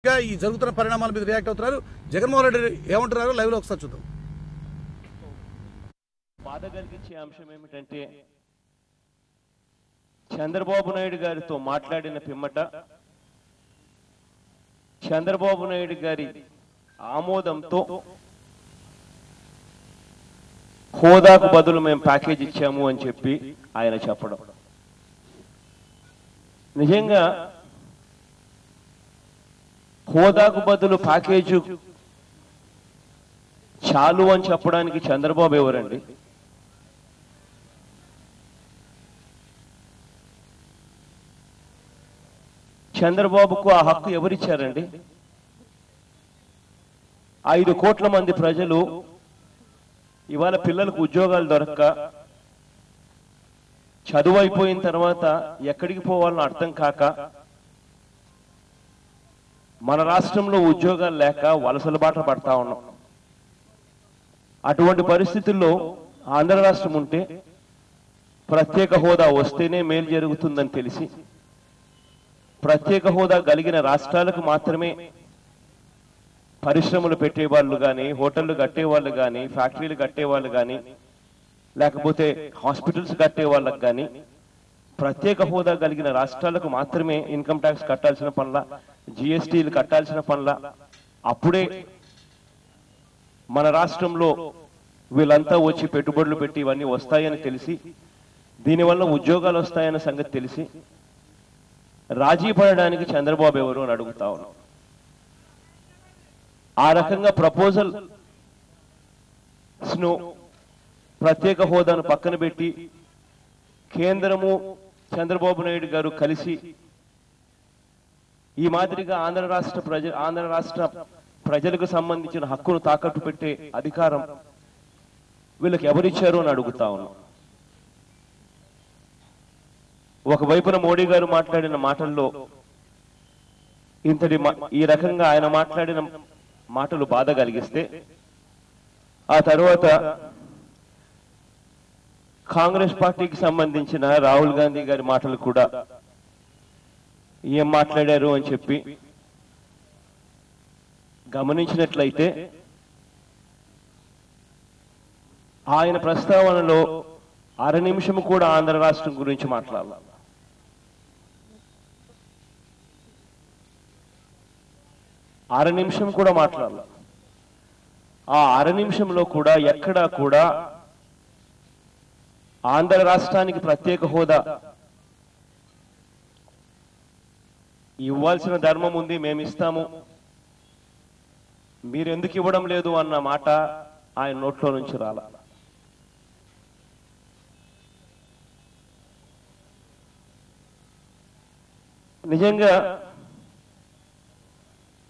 ఇంకా ఈ జరుగుతున్న పరిణామాల మీద రియాక్ట్ అవుతున్నారు జగన్మోహన్ రెడ్డి ఏమంటున్నారు లైవ్ లో ఒకసారి చూద్దాం బాధ కలిగించే అంశం ఏమిటంటే చంద్రబాబు నాయుడు గారితో మాట్లాడిన పిమ్మట చంద్రబాబు నాయుడు గారి ఆమోదంతో హోదాకు బదులు మేము ప్యాకేజ్ ఇచ్చాము అని చెప్పి ఆయన చెప్పడం నిజంగా హోదాకు బదులు ప్యాకేజు చాలు అని చెప్పడానికి చంద్రబాబు ఎవరండి చంద్రబాబుకు ఆ హక్కు ఎవరిచ్చారండి ఐదు కోట్ల మంది ప్రజలు ఇవాళ పిల్లలకు ఉద్యోగాలు దొరక్క చదువు అయిపోయిన తర్వాత ఎక్కడికి పోవాలని అర్థం కాక మన రాష్ట్రంలో ఉద్యోగాలు లేక వలసల బాట పడతా ఉన్నాం అటువంటి పరిస్థితుల్లో ఆంధ్ర రాష్ట్రం ఉంటే ప్రత్యేక హోదా వస్తేనే మేలు జరుగుతుందని తెలిసి ప్రత్యేక హోదా కలిగిన రాష్ట్రాలకు మాత్రమే పరిశ్రమలు పెట్టేవాళ్ళు కానీ హోటళ్లు కట్టేవాళ్ళు కానీ ఫ్యాక్టరీలు కట్టేవాళ్ళు కానీ లేకపోతే హాస్పిటల్స్ కట్టే వాళ్ళకి కానీ ప్రత్యేక హోదా కలిగిన రాష్ట్రాలకు మాత్రమే ఇన్కమ్ ట్యాక్స్ కట్టాల్సిన పనుల జిఎస్టీలు కట్టాల్సిన పనుల అప్పుడే మన రాష్ట్రంలో వీళ్ళంతా వచ్చి పెట్టుబడులు పెట్టి ఇవన్నీ వస్తాయని తెలిసి దీనివల్ల ఉద్యోగాలు వస్తాయన్న సంగతి తెలిసి రాజీ పడడానికి చంద్రబాబు ఎవరు అని అడుగుతా ఉన్నాం ఆ రకంగా ప్రపోజల్ ను ప్రత్యేక హోదాను పక్కన పెట్టి కేంద్రము చంద్రబాబు నాయుడు గారు కలిసి ఈ మాదిరిగా ఆంధ్ర రాష్ట్ర ప్రజ ఆంధ్ర రాష్ట్ర ప్రజలకు సంబంధించిన హక్కును తాకట్టు పెట్టే అధికారం వీళ్ళకి ఎవరిచ్చారు అని అడుగుతా ఉన్నాం ఒకవైపున మోడీ గారు మాట్లాడిన మాటల్లో ఇంతటి మా- ఈ రకంగా ఆయన మాట్లాడిన మాటలు బాధ కలిగిస్తే ఆ తర్వాత కాంగ్రెస్ పార్టీకి సంబంధించిన రాహుల్ గాంధీ గారి మాటలు కూడా ఏం మాట్లాడారు అని చెప్పి గమనించినట్లయితే ఆయన ప్రస్తావనలో అర నిమిషం కూడా ఆంధ్ర రాష్ట్రం గురించి మాట్లాడాలి అర నిమిషం కూడా మాట్లాడాలి ఆ అర నిమిషంలో కూడా ఎక్కడా కూడా ఆంధ్ర రాష్ట్రానికి ప్రత్యేక హోదా ఇవ్వాల్సిన ధర్మం ఉంది మేము ఇస్తాము మీరు ఎందుకు ఇవ్వడం లేదు అన్న మాట ఆయన నోట్లో నుంచి రాల నిజంగా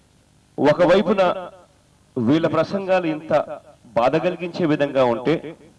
ఒకవైపున వీళ్ళ ప్రసంగాలు ఇంత బాధ కలిగించే విధంగా ఉంటే